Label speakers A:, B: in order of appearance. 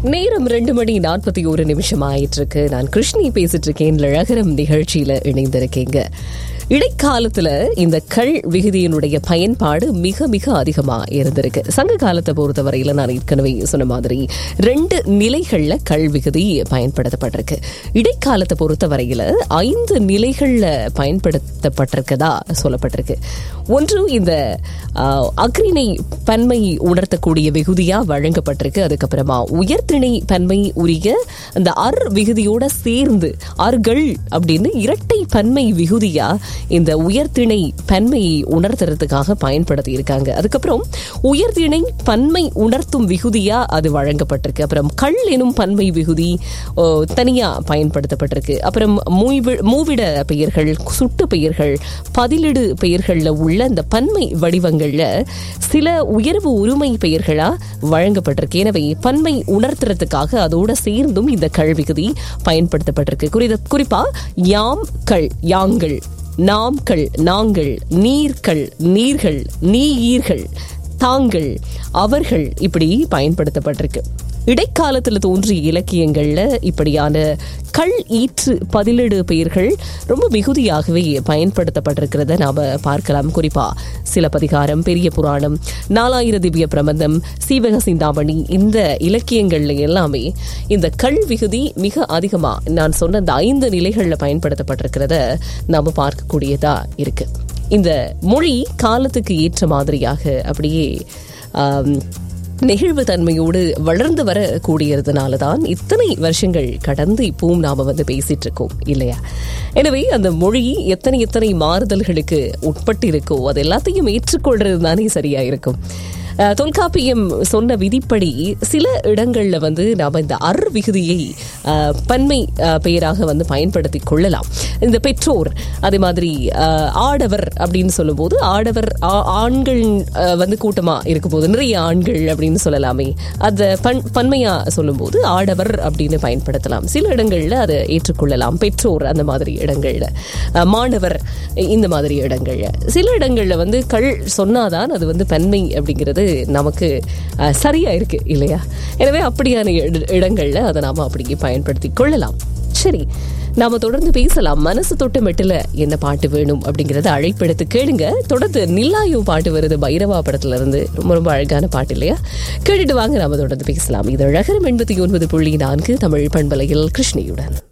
A: நேரம் ரெண்டு மணி நாற்பத்தி ஒரு நிமிஷம் ஆயிட்டு இருக்கு நான் கிருஷ்ணி பேசிட்டு இருக்கேன் அழகரம் நிகழ்ச்சியில இணைந்திருக்கீங்க இடைக்காலத்துல இந்த கள் விகுதியினுடைய பயன்பாடு மிக மிக அதிகமா இருந்திருக்கு சங்க காலத்தை பொறுத்தவரையில நான் ஏற்கனவே சொன்ன மாதிரி ரெண்டு நிலைகள்ல கள் விகுதி பயன்படுத்தப்பட்டிருக்கு இடைக்காலத்தை பொறுத்தவரையில ஐந்து நிலைகள்ல பயன்படுத்தப்பட்டிருக்கதா சொல்லப்பட்டிருக்கு ஒன்று இந்த ஆஹ், அக்ரிணை பன்மை உணர்த்தக்கூடிய விகுதியா வழங்கப்பட்டிருக்கு அதுக்கப்புறமா உயர்திணை பன்மை உரிய அந்த அர் விகுதியோட சேர்ந்து அர்கள் அப்படின்னு இரட்டை பன்மை விகுதியா இந்த உயர்திணை பன்மையை உணர்த்துறதுக்காக பயன்படுத்தி இருக்காங்க அதுக்கப்புறம் உயர்திணை பன்மை உணர்த்தும் விகுதியா அது வழங்கப்பட்டிருக்கு அப்புறம் கள் எனும் பன்மை விகுதி ஓ, தனியா பயன்படுத்தப்பட்டிருக்கு அப்புறம் மூய்வி- மூவிட பெயர்கள் சுட்டு பெயர்கள் பதிலிடு பெயர்கள்ல உள்ள இந்த பன்மை வடிவங்கள்ல சில உயர்வு உரிமை பெயர்களா வழங்கப்பட்டிருக்கு எனவே பன்மை உணர்த்துறதுக்காக அதோட சேர்ந்தும் இந்த கள் விகுதி பயன்படுத்தப்பட்டிருக்கு குறித- குறிப்பா யாம் கள் யாங்கள் நாம்கள் நாங்கள் நீர்கள் நீர்கள் நீயீர்கள் தாங்கள் அவர்கள் இப்படி பயன்படுத்தப்பட்டிருக்கு இடைக்காலத்துல தோன்றிய இலக்கியங்கள்ல இப்படியான கள் ஈற்று பதிலிடு பெயர்கள் ரொம்ப மிகுதியாகவே பயன்படுத்தப்பட்டிருக்கிறத நாம பார்க்கலாம் குறிப்பா சிலப்பதிகாரம் பெரிய புராணம் நாலாயிர திவ்ய பிரபந்தம் சீவக சிந்தாமணி இந்த இலக்கியங்கள்ல எல்லாமே இந்த கள் விகுதி மிக அதிகமா நான் சொன்ன அந்த ஐந்து நிலைகள்ல பயன்படுத்தப்பட்டிருக்கிறத நாம பார்க்கக்கூடியதா இருக்கு இந்த மொழி காலத்துக்கு ஏற்ற மாதிரியாக அப்படியே ஆம், நெகிழ்வு தன்மையோடு வளர்ந்து வர கூடியதுனால தான் இத்தனை வருஷங்கள் கடந்து இப்பவும் நாம வந்து பேசிட்டு இருக்கோம் இல்லையா எனவே அந்த மொழி எத்தனை எத்தனை மாறுதல்களுக்கு உட்பட்டு இருக்கோ அது எல்லாத்தையும் ஏற்றுக்கொள்றது தானே சரியா இருக்கும் அஹ், தொல்காப்பியம் சொன்ன விதிப்படி சில இடங்கள்ல வந்து நாம இந்த அர் விகுதியை அஹ், பன்மை அஹ், பெயராக வந்து பயன்படுத்தி கொள்ளலாம் இந்த பெற்றோர் அதே மாதிரி அஹ், ஆடவர் அப்படின்னு சொல்லும்போது ஆடவர் ஆ- ஆண்கள் அஹ், வந்து கூட்டமா இருக்கும் போது நிறைய ஆண்கள் அப்படின்னு சொல்லலாமே அதை பன் பன்மையா சொல்லும்போது ஆடவர் அப்படின்னு பயன்படுத்தலாம் சில இடங்கள்ல அதை ஏற்றுக்கொள்ளலாம் பெற்றோர் அந்த மாதிரி இடங்கள்ல அஹ், மாணவர் இந்த மாதிரி இடங்கள்ல சில இடங்கள்ல வந்து கள் சொன்னாதான் அது வந்து பன்மை அப்படிங்கிறது நமக்கு அஹ், சரியா இருக்கு இல்லையா எனவே அப்படியான இட- இடங்கள்ல அதை நாம அப்படியே பயன்படுத்தி கொள்ளலாம் சரி நாம தொடர்ந்து பேசலாம் மனசு தொட்டு மெட்டில என்ன பாட்டு வேணும் அப்படிங்கறத அழைப்பெடுத்து கேளுங்க தொடர்ந்து நில்லாயோ பாட்டு வருது பைரவா படத்துல இருந்து ரொம்ப ரொம்ப அழகான பாட்டு இல்லையா கேட்டுட்டு வாங்க நாம தொடர்ந்து பேசலாம் இது அழகரம் எண்பத்தி ஒன்பது புள்ளி நான்கு தமிழ் பண்பலையில் கிருஷ்ணியுடன்